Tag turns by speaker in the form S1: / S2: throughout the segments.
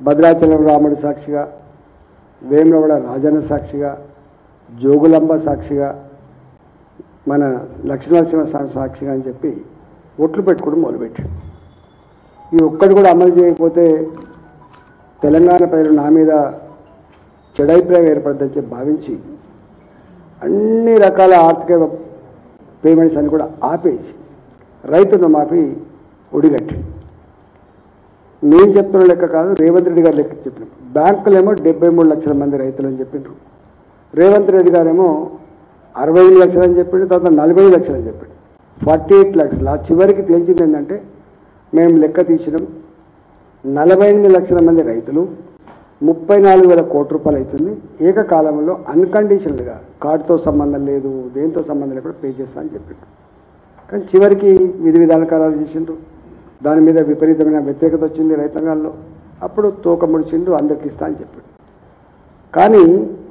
S1: భద్రాచలం రాముడి సాక్షిగా వేములవాడ రాజన్న సాక్షిగా జోగులాంబ సాక్షిగా మన లక్ష్మీనరసింహ స్వామి సాక్షిగా అని చెప్పి ఒట్లు పెట్టుకోవడం మొదలుపెట్టాడు ఈ ఒక్కటి కూడా అమలు చేయకపోతే తెలంగాణ ప్రజలు నా మీద చెడైప్రాయం ఏర్పడుతుందని చెప్పి భావించి అన్ని రకాల ఆర్థిక పేమెంట్స్ అని కూడా ఆపేసి రైతు రుణమాఫీ ఒడిగట్టింది నేను చెప్తున్న లెక్క కాదు రేవంత్ రెడ్డి గారు లెక్క చెప్పిన బ్యాంకులేమో డెబ్బై మూడు లక్షల మంది రైతులు అని చెప్పిండ్రు రేవంత్ రెడ్డి గారేమో అరవై ఐదు లక్షలు అని చెప్పిండు తర్వాత నలభై ఐదు లక్షలు అని చెప్పిండు ఫార్టీ ఎయిట్ లక్షలు ఆ చివరికి తేల్చింది ఏంటంటే మేము లెక్క తీసినాం నలభై ఎనిమిది లక్షల మంది రైతులు ముప్పై నాలుగు వేల కోట్ల రూపాయలు అవుతుంది ఏకకాలంలో అన్కండిషనల్గా కార్డుతో సంబంధం లేదు దేంతో సంబంధం లేకుండా పే చేస్తా అని చెప్పిండు కానీ చివరికి విధి విధాన ఖరారు చేసిండ్రు దాని మీద విపరీతమైన వ్యతిరేకత వచ్చింది రైతాంగాల్లో అప్పుడు తోక ముడిచిండు అందరికి ఇస్తా అని చెప్పాడు కానీ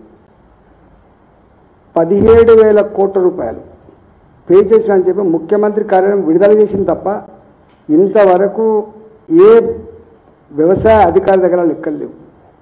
S1: పదిహేడు వేల కోట్ల రూపాయలు పే చేసిన అని చెప్పి ముఖ్యమంత్రి కార్యాలయం విడుదల చేసింది తప్ప ఇంతవరకు ఏ వ్యవసాయ అధికారి దగ్గర లెక్కలు లేవు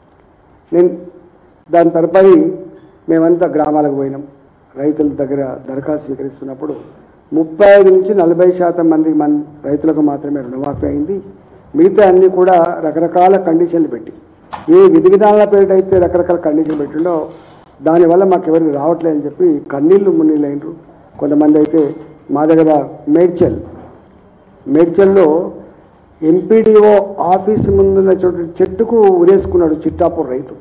S1: నేను దాని తదుపరి మేమంతా గ్రామాలకు పోయినాం రైతుల దగ్గర దరఖాస్తు స్వీకరిస్తున్నప్పుడు ముప్పై ఐదు నుంచి నలభై శాతం మంది మన రైతులకు మాత్రమే రుణమాఫీ అయింది మిగతా అన్నీ కూడా రకరకాల కండిషన్లు పెట్టి ఏ విధి విధానాల పేరిట అయితే రకరకాల కండిషన్లు పెట్టిండో దానివల్ల మాకు ఎవరికి రావట్లేదని చెప్పి కన్నీళ్ళు మున్నీళ్ళు అయినరు కొంతమంది అయితే మా దగ్గర మేడ్చల్ మేడ్చల్లో ఎంపీడీఓ ఆఫీస్ ముందున్న చోటు చెట్టుకు ఉరేసుకున్నాడు చిట్టాపూర్ రైతు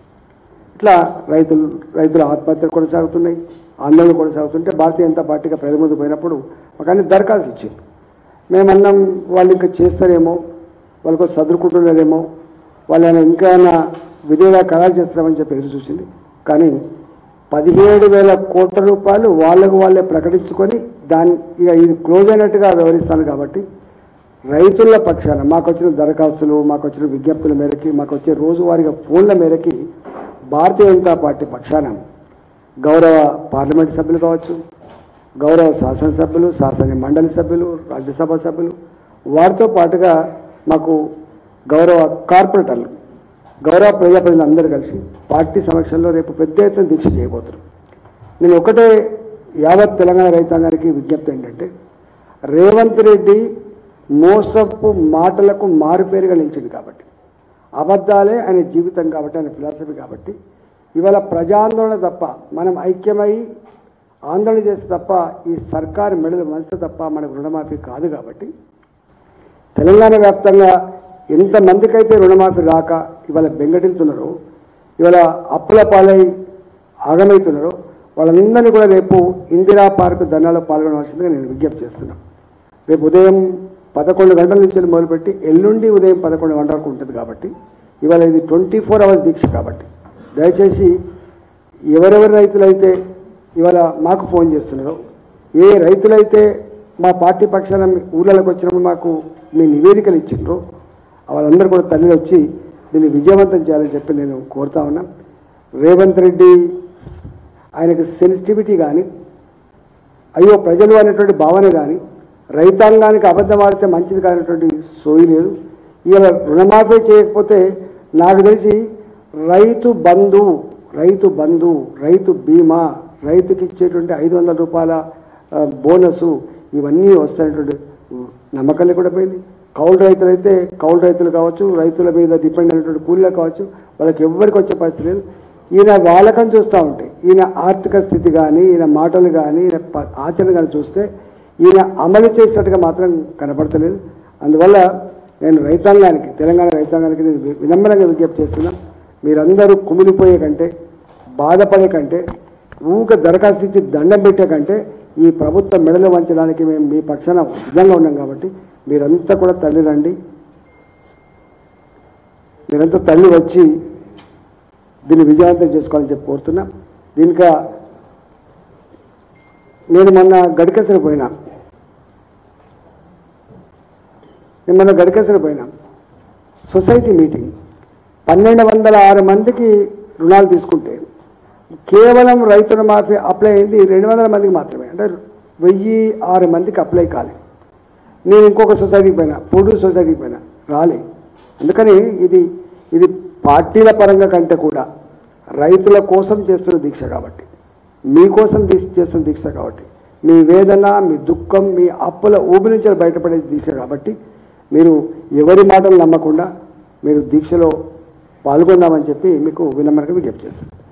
S1: ఇట్లా రైతులు రైతుల ఆత్మహత్యలు కొనసాగుతున్నాయి ఆందోళన కొనసాగుతుంటే భారతీయ జనతా పార్టీగా ప్రజల ముందు పోయినప్పుడు మాకు అన్ని దరఖాస్తులు ఇచ్చింది మేమన్నాం వాళ్ళు ఇంకా చేస్తారేమో వాళ్ళకు చదువుకుంటున్నారేమో వాళ్ళని ఇంకా విధిగా ఖరారు చేస్తారని చెప్పి ఎదురు చూసింది కానీ పదిహేడు వేల కోట్ల రూపాయలు వాళ్ళకు వాళ్ళే ప్రకటించుకొని దాని ఇక ఇది క్లోజ్ అయినట్టుగా వ్యవహరిస్తాను కాబట్టి రైతుల పక్షాన మాకు వచ్చిన దరఖాస్తులు మాకు వచ్చిన విజ్ఞప్తుల మేరకి మాకు వచ్చే రోజువారీగా ఫోన్ల మేరకి భారతీయ జనతా పార్టీ పక్షాన గౌరవ పార్లమెంట్ సభ్యులు కావచ్చు గౌరవ శాసనసభ్యులు శాసన మండలి సభ్యులు రాజ్యసభ సభ్యులు వారితో పాటుగా మాకు గౌరవ కార్పొరేటర్లు గౌరవ ప్రజాప్రతినిధులు అందరూ కలిసి పార్టీ సమక్షంలో రేపు పెద్ద ఎత్తున దీక్ష చేయబోతున్నారు నేను ఒకటే యావత్ తెలంగాణ రైతాంగానికి విజ్ఞప్తి ఏంటంటే రేవంత్ రెడ్డి మోసపు మాటలకు మారుపేరుగా నిలిచింది కాబట్టి అబద్ధాలే ఆయన జీవితం కాబట్టి ఆయన ఫిలాసఫీ కాబట్టి ఇవాళ ప్రజాందోళన తప్ప మనం ఐక్యమై ఆందోళన చేస్తే తప్ప ఈ సర్కారు మెడలు మనసు తప్ప మనకు రుణమాఫీ కాదు కాబట్టి తెలంగాణ వ్యాప్తంగా ఎంతమందికైతే రుణమాఫీ రాక ఇవాళ బెంగటిల్తున్నారో ఇవాళ అప్పుల పాలై ఆగమవుతున్నారో వాళ్ళందరినీ కూడా రేపు ఇందిరా పార్క్ ధర్నాలో పాల్గొనవలసిందిగా నేను విజ్ఞప్తి చేస్తున్నాను రేపు ఉదయం పదకొండు గంటల నుంచి మొదలుపెట్టి ఎల్లుండి ఉదయం పదకొండు గంటల వరకు ఉంటుంది కాబట్టి ఇవాళ ఇది ట్వంటీ ఫోర్ అవర్స్ దీక్ష కాబట్టి దయచేసి ఎవరెవరి రైతులైతే ఇవాళ మాకు ఫోన్ చేస్తున్నారో ఏ రైతులైతే మా పార్టీ పక్షాన మీ ఊళ్ళలోకి వచ్చినప్పుడు మాకు మీ నివేదికలు ఇచ్చిండ్రో వాళ్ళందరూ కూడా తల్లి వచ్చి దీన్ని విజయవంతం చేయాలని చెప్పి నేను కోరుతా ఉన్నా రేవంత్ రెడ్డి ఆయనకు సెన్సిటివిటీ కానీ అయ్యో ప్రజలు అనేటువంటి భావన కానీ రైతాంగానికి అబద్ధం ఆడితే మంచిది కానటువంటి సోయి లేదు ఇవాళ రుణమాఫీ చేయకపోతే నాకు తెలిసి రైతు బంధు రైతు బంధు రైతు బీమా రైతుకి ఇచ్చేటువంటి ఐదు వందల రూపాయల ఆ, బోనసు ఇవన్నీ వస్తున్నటువంటి నమ్మకాలు కూడా పోయింది కౌలు రైతులు అయితే కౌలు రైతులు కావచ్చు రైతుల మీద డిపెండ్ అయినటువంటి కూలీలు కావచ్చు వాళ్ళకి ఎవ్వరికి వచ్చే పరిస్థితి లేదు ఈయన వాళ్ళకని చూస్తూ ఉంటే ఈయన ఆర్థిక స్థితి కానీ ఈయన మాటలు కానీ ఈయన ప- ఆచరణ కానీ చూస్తే ఈయన అమలు చేసినట్టుగా మాత్రం కనపడతలేదు అందువల్ల నేను రైతాంగానికి తెలంగాణ రైతాంగానికి నేను వి- వినమ్రంగా విజ్ఞప్తి చేస్తున్నా మీరందరూ కుమిలిపోయే కంటే బాధపడే కంటే ఊక దరఖాస్తు ఇచ్చి దండం పెట్టే కంటే ఈ ప్రభుత్వం మెడలు వంచడానికి మేము మీ పక్షాన సిద్ధంగా ఉన్నాం కాబట్టి మీరంతా కూడా తల్లి రండి మీరంతా తల్లి వచ్చి దీన్ని విజయవంతం చేసుకోవాలని చెప్పి కోరుతున్నా దీనిక నేను మొన్న గడికెసరి పోయినా నేను మొన్న గడికెసరి పోయినా సొసైటీ మీటింగ్ పన్నెండు వందల ఆరు మందికి రుణాలు తీసుకుంటే కేవలం రైతుల మాఫీ అప్లై అయింది రెండు వందల మందికి మాత్రమే అంటే వెయ్యి ఆరు మందికి అప్లై కాలేదు నేను ఇంకొక సొసైటీకి పోయినా పొడు సొసైటీకి పోయినా రాలే అందుకని ఇది ఇది పార్టీల పరంగా కంటే కూడా రైతుల కోసం చేస్తున్న దీక్ష కాబట్టి మీకోసం దీక్ష చేస్తున్న దీక్ష కాబట్టి మీ వేదన మీ దుఃఖం మీ అప్పుల ఊబి నుంచి బయటపడే దీక్ష కాబట్టి మీరు ఎవరి మాటలు నమ్మకుండా మీరు దీక్షలో పాల్గొందామని చెప్పి మీకు వినమ్రగా విజ్ఞప్తి చేస్తాను